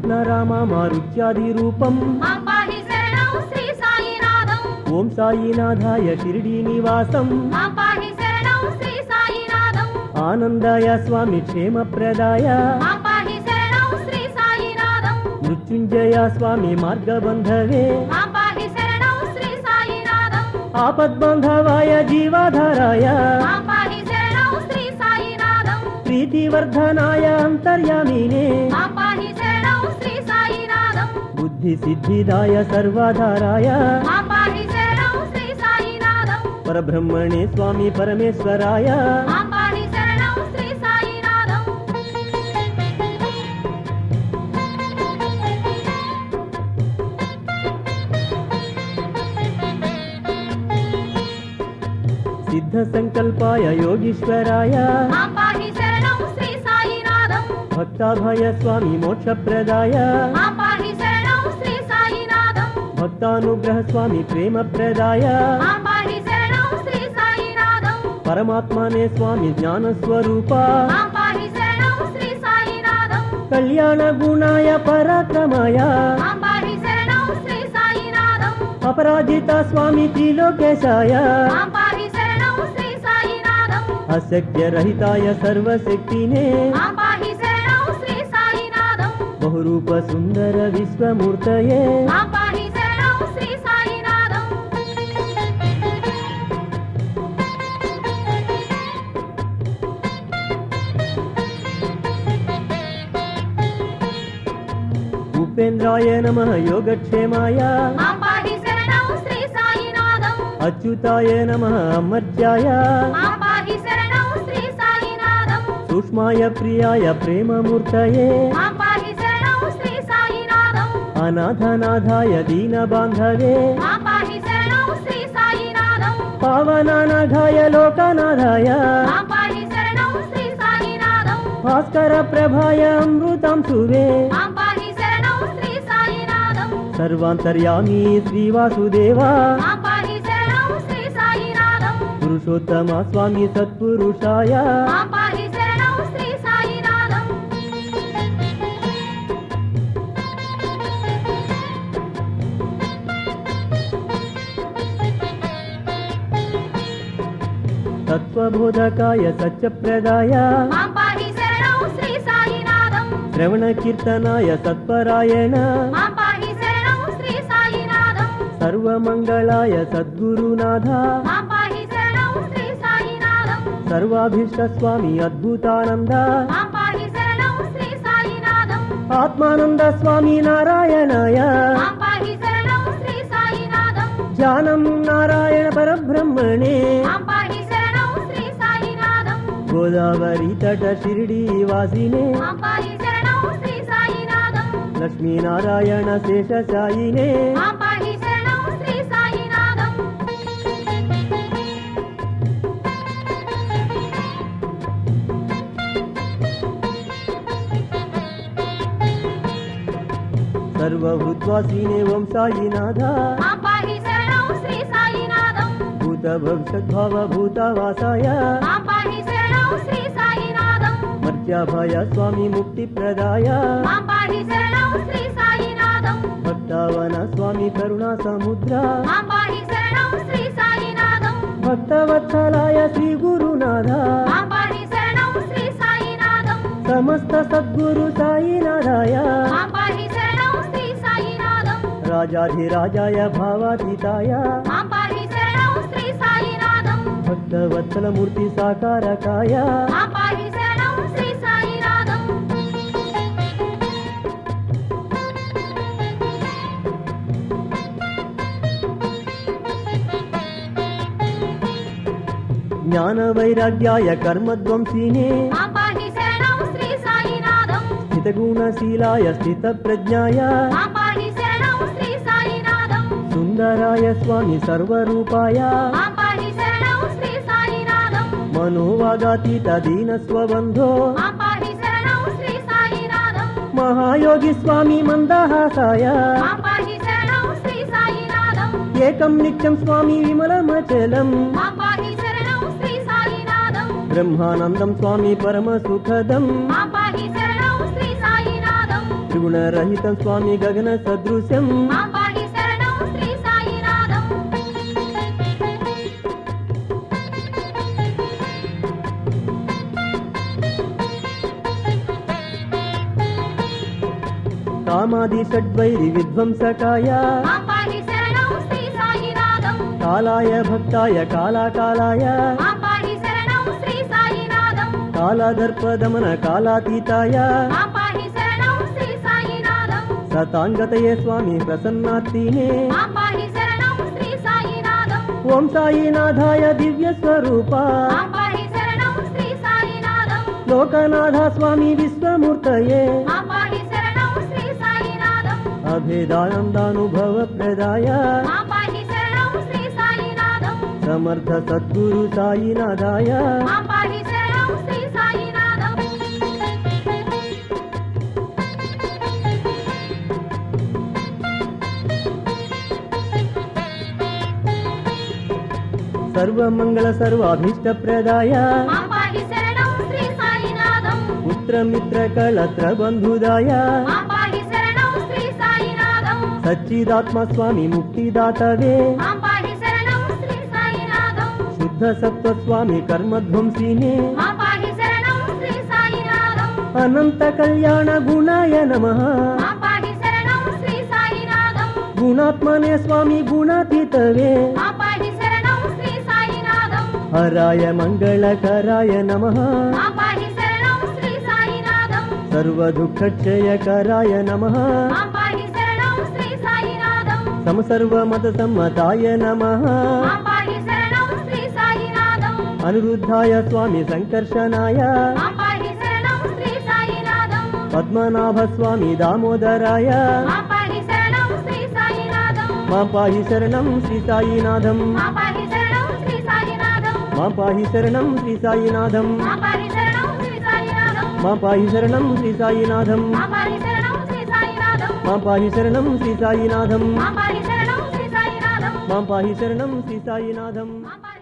కృష్ణ రామ మారుత్యాది రూపం మాం పాహి శరణం శ్రీ సాయినాథం ఓం సాయినాథాయ షిరిడీ నివాసం మాం పాహి శరణం శ్రీ సాయినాథం ఆనందాయ స్వామి క్షేమప్రదాయ మాం పాహి శరణం శ్రీ సాయినాథం మృత్యుంజయ స్వామి మార్గబంధవే మాం పాహి శరణం శ్రీ సాయినాథం ఆపద్బంధవాయ జీవాధారాయ మాం పాహి శరణం శ్రీ సాయినాథం ప్రీతివర్ధనాయ అంతర్యామినే మాం పాహి శరణం శ్రీ సాయినాథం బుద్ధి సిద్ధిదాయ సర్వాధారాయ మాం పాహి శరణం శ్రీ సాయినాథం పరబ్రహ్మణే స్వామి పరమేశ్వరాయ మాం పాహి శరణం శ్రీ సాయినాథం సిద్ధ సంకల్పాయ యోగీశ్వరాయ మాం పాహి శరణం శ్రీ సాయినాథం భక్తాభయ స్వామి మోక్షప్రదాయ మాం పాహి శరణం శ్రీ సాయినాథం భక్తానుగ్రహ స్వామి ప్రేమప్రదాయ మాం పాహి శరణం శ్రీ సాయినాథం పరమాత్మనే స్వామి జ్ఞానస్వరూప మాం పాహి శరణం శ్రీ సాయినాథం కళ్యాణ గుణాయ పరాక్రమాయ మాం పాహి శరణం శ్రీ సాయినాథం అపరాజిత స్వామి త్రిలోకేశాయ మాం పాహి శరణం శ్రీ సాయినాథం అశక్య రహితాయ సర్వశక్తినే మాం పాహి శరణం శ్రీ సాయినాథం బహురూప సుందర విశ్వమూర్తయే మాం పాహి శరణం శ్రీ సాయినాథం ఉపేంద్రాయ నమ యోగక్షేమాయ మాం పాహి శరణం శ్రీ సాయినాథం అచ్యుతాయ నమ అమర్త్యాయ మాం పాహి శరణం శ్రీ సాయినాథం సూక్ష్మాయ ప్రియాయ ప్రేమమూర్తయే మాం పాహి శరణం శ్రీ సాయినాథం అనాథనాథాయ దీనబాంధవే మాం పాహి శరణం శ్రీ సాయినాథం పావనానాథాయ లోకనాథాయ మాం పాహి శరణం శ్రీ సాయినాథం భాస్కర ప్రభాయ అమృతం సువే మాం పాహి శరణం శ్రీ సాయినాథం సర్వాంతర్యామి శ్రీవాసుదేవా మాం పాహి శరణం శ్రీ సాయినాథం పురుషోత్తమ స్వామి సత్పురుషాయ మాం పాహి శరణం శ్రీ సాయినాథం తత్వబోధకాయ సత్యప్రదాయ మాం పాహి శరణం శ్రీ సాయినాథం శ్రవణ కీర్తనాయ సత్పరాయణ మాం పాహి శరణం శ్రీ సాయినాథం సర్వమంగళాయ సద్గురునాథ మాం పాహి శరణం శ్రీ సాయినాథం సర్వాభీష్ట స్వామి అద్భుతానంద మాం పాహి శరణం శ్రీ సాయినాథం ఆత్మానంద స్వామి నారాయణాయ మాం పాహి శరణం శ్రీ సాయినాథం జ్ఞానం నారాయణ పరబ్రహ్మణే మాం పాహి శరణం శ్రీ సాయినాథం గోదావరి తట షిరిడి వాసినే మాం పాహి శరణం శ్రీ సాయినాథం లక్ష్మీనారాయణ శేషశాయినే మాం పాహి శరణం శ్రీ సాయినాథం సర్వభూత్వాసీనే ఓం సాయినాథ మాం పాహి శరణం శ్రీ సాయినాథం భూత భవిష్యద్భావ భూతవాసాయ మాం పాహి శరణం శ్రీ సాయినాథం మర్త్యాభయ స్వామి ముక్తి ప్రదాయ మాం పాహి శరణం శ్రీ సాయినాథం భక్తావన స్వామి కరుణా సముద్ర మాం పాహి శరణం శ్రీ సాయినాథం భక్తవత్సలాయ శ్రీ గురునాథ మాం పాహి శరణం శ్రీ సాయినాథం సమస్త సద్గురు సాయినాథాయ మాం పాహి శరణం శ్రీ సాయినాథం రాజాధిరాజాయ భావాతీతాయ మాం పాహి శరణం శ్రీ సాయినాథం భక్తవత్సలమూర్తి సాకారకాయ మాం పాహి శరణం శ్రీ సాయినాథం జ్ఞాన వైరాగ్యాయ కర్మధ్వంసినే మాం పాహి శరణం శ్రీ సాయినాథం స్థితగుణశీలాయ స్థిత ప్రజ్ఞాయ మాం పాహి శరణం శ్రీ సాయినాథం సుందరాయ స్వామి సర్వరూపాయ మాం పాహి శరణం శ్రీ సాయినాథం మనోవాగాతీత దీన స్వబంధో మాం పాహి శరణం శ్రీ సాయినాథం మహాయోగి స్వామి మందహాసాయ మాం పాహి శరణం శ్రీ సాయినాథం ఏకం నిత్యం స్వామి విమలమచలం మాం పాహి శరణం శ్రీ సాయినాథం బ్రహ్మానందం స్వామి పరమ సుఖదం మాం పాహి శరణం శ్రీ సాయినాథం త్రిగుణరహితం స్వామి గగన సదృశ్యం మా పాహి శరణం శ్రీ సాయినాథం కామాది షడ్వైరి విధ్వంసకాయ మా పాహి శరణం శ్రీ సాయినాథం కాలాయ భక్తాయ కాలాకాలాయ మా పాహి శరణం శ్రీ సాయినాథం కాలదర్పదమన కాలాతీతాయ మా పాహి శరణం శ్రీ సాయినాథం సతాంగతయే స్వామి ప్రసన్నార్తినే మా పాహి శరణం శ్రీ సాయినాథం ఓం సాయినాథాయ దివ్య స్వరూప మా పాహి శరణం శ్రీ సాయినాథం లోకనాథ స్వామి విశ్వమూర్తయే మా పాహి శరణం శ్రీ సాయినాథం అభేదానందానుభవ ప్రదాయ మా పాహి శరణం శ్రీ సాయినాథం సమర్థ సద్గురు సాయినాథాయ మా పాహి శరణం శ్రీ సాయినాథం సర్వమంగళ సర్వాభీష్ట ప్రదాయ మా పాహి శరణం శ్రీ సాయినాథం పుత్రమిత్ర కళత్ర బంధుదాయ మా పాహి శరణం శ్రీ సాయినాథం సచ్చిదాత్మ స్వామి ముక్తిదాతవే మా పాహి శరణం శ్రీ సాయినాథం శుద్ధ సత్వ స్వామి కర్మధ్వంసినే మా పాహి శరణం శ్రీ సాయినాథం అనంత కళ్యాణ గుణాయ నమ మా పాహి శరణం శ్రీ సాయినాథం గుణాత్మనే స్వామి గుణాతీతవే మా పాహి శరణం శ్రీ సాయినాథం హరాయ మంగళకరాయ నమ మా పాహి శరణం శ్రీ సాయినాథం సర్వదుఃఖక్షయకరాయ నమ మా పాహి శరణం శ్రీ సాయినాథం సమసర్వమత సమ్మతాయ నమ మా పాహి శరణం శ్రీ సాయినాథం అనిరుద్ధాయ స్వామి సంకర్షణాయ మా పాహి శరణం శ్రీ సాయినాథం పద్మనాభ స్వామి దామోదరాయ మా పాహి శరణం శ్రీ సాయినాథం మా పాహి శరణం శ్రీ సాయినాథం మా పాహి శరణం శ్రీ సాయినాథం మా పాహి శరణం శ్రీ సాయినాథం మా పాహి శరణం శ్రీ సాయినాథం మా పాహి శరణం శ్రీ సాయినాథం మా పాహి శరణం శ్రీ సాయినాథం మా పాహి శరణం శ్రీ సాయినాథం మా పాహి శరణం శ్రీ సాయినాథం మా పాహి శరణం శ్రీ సాయినాథం మా పాహి